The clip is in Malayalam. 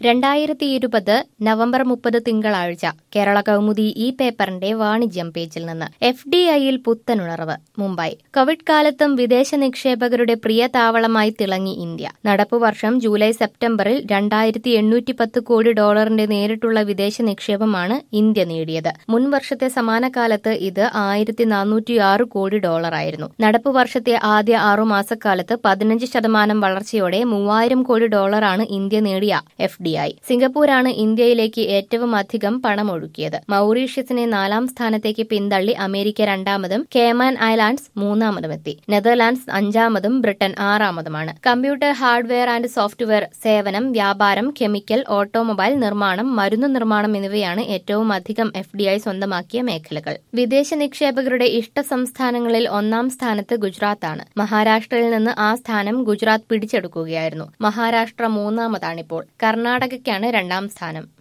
രണ്ടായിരത്തി ഇരുപത് നവംബർ മുപ്പത് തിങ്കളാഴ്ച കേരള കൗമുദി ഈ പേപ്പറിന്റെ വാണിജ്യം പേജിൽ നിന്ന് എഫ് ഡി ഐയിൽ പുത്തനുണർവ് മുംബൈ കോവിഡ് കാലത്തും വിദേശ നിക്ഷേപകരുടെ പ്രിയ താവളമായി തിളങ്ങി ഇന്ത്യ നടപ്പു വർഷം ജൂലൈ സെപ്റ്റംബറിൽ രണ്ടായിരത്തി എണ്ണൂറ്റി പത്ത് കോടി ഡോളറിന്റെ നേരിട്ടുള്ള വിദേശ നിക്ഷേപമാണ് ഇന്ത്യ നേടിയത് മുൻ വർഷത്തെ സമാന കാലത്ത് ഇത് ആയിരത്തി നാനൂറ്റിയാറ് കോടി ഡോളറായിരുന്നു നടപ്പു വർഷത്തെ ആദ്യ ആറുമാസക്കാലത്ത് പതിനഞ്ച് ശതമാനം വളർച്ചയോടെ മൂവായിരം കോടി ഡോളറാണ് ഇന്ത്യ നേടിയ എഫ് ഡി ഐ സിംഗപ്പൂരാണ് ഇന്ത്യയിലേക്ക് ഏറ്റവും അധികം പണമൊഴുക്കിയത് മൌറീഷ്യസിനെ നാലാം സ്ഥാനത്തേക്ക് പിന്തള്ളി അമേരിക്ക രണ്ടാമതും കേമാൻ ഐലാൻഡ്സ് മൂന്നാമതുമെത്തി നെതർലാൻഡ്സ് അഞ്ചാമതും ബ്രിട്ടൻ ആറാമതുമാണ് കമ്പ്യൂട്ടർ ഹാർഡ്വെയർ ആൻഡ് സോഫ്റ്റ്വെയർ സേവനം വ്യാപാരം കെമിക്കൽ ഓട്ടോമൊബൈൽ നിർമ്മാണം മരുന്ന് നിർമ്മാണം എന്നിവയാണ് ഏറ്റവും അധികം എഫ് ഡി ഐ സ്വന്തമാക്കിയ മേഖലകൾ വിദേശ നിക്ഷേപകരുടെ ഇഷ്ട സംസ്ഥാനങ്ങളിൽ ഒന്നാം സ്ഥാനത്ത് ഗുജറാത്താണ് മഹാരാഷ്ട്രയിൽ നിന്ന് ആ സ്ഥാനം ഗുജറാത്ത് പിടിച്ചെടുക്കുകയായിരുന്നു മഹാരാഷ്ട്ര മൂന്നാമതാണിപ്പോൾ കർണാടകയ്ക്കാണ് രണ്ടാം സ്ഥാനം